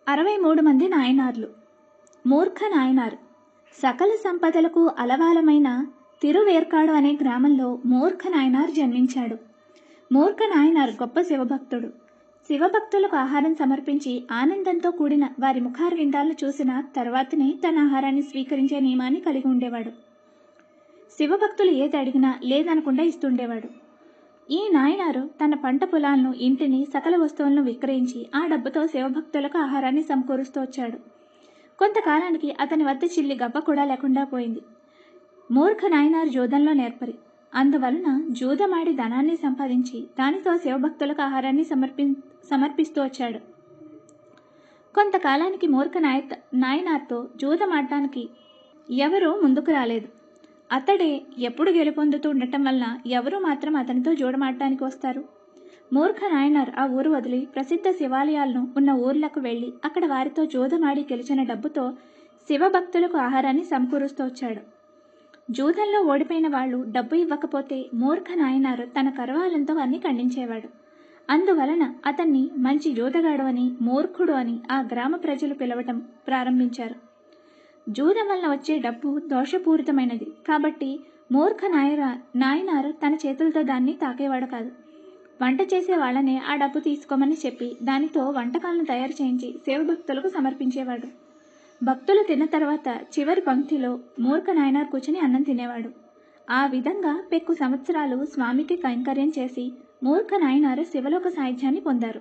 అరవై మూడు మంది నాయనార్లు మూర్ఖ నాయనార్ సకల సంపదలకు అలవాలమైన తిరువేర్కాడు అనే గ్రామంలో మూర్ఖ నాయనార్ జన్మించాడు మూర్ఖ నాయనార్ గొప్ప శివభక్తుడు శివభక్తులకు ఆహారం సమర్పించి ఆనందంతో కూడిన వారి ముఖారవిందాలను చూసిన తర్వాతనే తన ఆహారాన్ని స్వీకరించే నియమాన్ని కలిగి ఉండేవాడు శివభక్తులు ఏది అడిగినా లేదనకుండా ఇస్తుండేవాడు ఈ నాయనారు తన పంట పొలాలను ఇంటిని సకల వస్తువులను విక్రయించి ఆ డబ్బుతో శివభక్తులకు ఆహారాన్ని సమకూరుస్తూ వచ్చాడు కొంతకాలానికి అతని వద్ద చిల్లి గబ్బ కూడా లేకుండా పోయింది మూర్ఖ నాయనారు జూదంలో నేర్పరి అందువలన జూదమాడి ధనాన్ని సంపాదించి దానితో శివభక్తులకు ఆహారాన్ని సమర్పి సమర్పిస్తూ వచ్చాడు కొంతకాలానికి మూర్ఖ నాయ నాయనార్తో జూదమాడటానికి ఎవరూ ముందుకు రాలేదు అతడే ఎప్పుడు గెలుపొందుతూ ఉండటం వలన ఎవరు మాత్రం అతనితో జూడమాడటానికి వస్తారు మూర్ఖ నాయనార్ ఆ ఊరు వదిలి ప్రసిద్ధ శివాలయాలను ఉన్న ఊర్లకు వెళ్ళి అక్కడ వారితో జూదమాడి గెలిచిన డబ్బుతో శివభక్తులకు ఆహారాన్ని సమకూరుస్తూ వచ్చాడు జూదంలో ఓడిపోయిన వాళ్ళు డబ్బు ఇవ్వకపోతే మూర్ఖ నాయనారు తన కరవాలంతో అన్ని ఖండించేవాడు అందువలన అతన్ని మంచి జూదగాడు అని మూర్ఖుడు అని ఆ గ్రామ ప్రజలు పిలవటం ప్రారంభించారు జూదం వలన వచ్చే డబ్బు దోషపూరితమైనది కాబట్టి మూర్ఖ నాయర నాయనారు తన చేతులతో దాన్ని తాకేవాడు కాదు వంట చేసే వాళ్ళనే ఆ డబ్బు తీసుకోమని చెప్పి దానితో వంటకాలను తయారు చేయించి శివభక్తులకు సమర్పించేవాడు భక్తులు తిన్న తర్వాత చివరి పంక్తిలో మూర్ఖ నాయనార్ కూర్చుని అన్నం తినేవాడు ఆ విధంగా పెక్కు సంవత్సరాలు స్వామికి కైంకర్యం చేసి మూర్ఖ నాయనారు శివలోక సాహిత్యాన్ని పొందారు